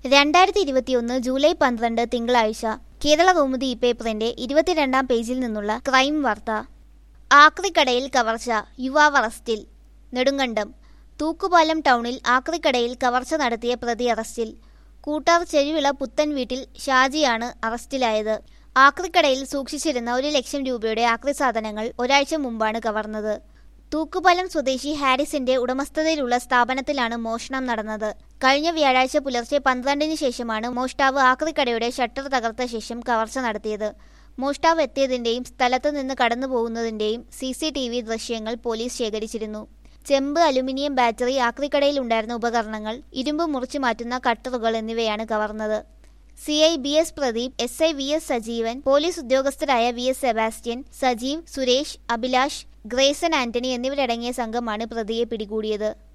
രണ്ടായിരത്തി ഇരുപത്തിയൊന്ന് ജൂലൈ പന്ത്രണ്ട് തിങ്കളാഴ്ച കേരള കൗമുദി ഈ പേപ്പറിന്റെ ഇരുപത്തിരണ്ടാം പേജിൽ നിന്നുള്ള ക്രൈം വാർത്ത ആക്രിക്കടയിൽ കവർച്ച യുവാവ് അറസ്റ്റിൽ നെടുങ്കണ്ടം തൂക്കുപാലം ടൗണിൽ ആക്രിക്കടയിൽ കവർച്ച നടത്തിയ പ്രതി അറസ്റ്റിൽ കൂട്ടാർ ചെരുവിള പുത്തൻ വീട്ടിൽ ഷാജിയാണ് അറസ്റ്റിലായത് ആക്രിക്കടയിൽ സൂക്ഷിച്ചിരുന്ന ഒരു ലക്ഷം രൂപയുടെ ആക്രി സാധനങ്ങൾ ഒരാഴ്ച മുമ്പാണ് കവർന്നത് തൂക്കുപാലം സ്വദേശി ഹാരിസിന്റെ ഉടമസ്ഥതയിലുള്ള സ്ഥാപനത്തിലാണ് മോഷണം നടന്നത് കഴിഞ്ഞ വ്യാഴാഴ്ച പുലർച്ചെ പന്ത്രണ്ടിന് ശേഷമാണ് മോഷ്ടാവ് ആക്രിക്കടയുടെ ഷട്ടർ തകർത്ത ശേഷം കവർച്ച നടത്തിയത് മോഷ്ടാവ് എത്തിയതിന്റെയും സ്ഥലത്ത് നിന്ന് കടന്നു പോകുന്നതിന്റെയും സി സി ടി വി ദൃശ്യങ്ങൾ പോലീസ് ശേഖരിച്ചിരുന്നു ചെമ്പ് അലുമിനിയം ബാറ്ററി ആക്രിക്കടയിൽ ഉണ്ടായിരുന്ന ഉപകരണങ്ങൾ ഇരുമ്പ് മുറിച്ചു മാറ്റുന്ന കട്ടറുകൾ എന്നിവയാണ് കവർന്നത് C I B S Pradeep S I V S Sajeevan police ഉദ്യോഗസ്ഥരായ V S Sebastian Sajeev Suresh Abhilash Grayson Antony എന്നിവരടങ്ങിയ സംഘമാണ് പ്രതിയെ പിടികൂടിയത്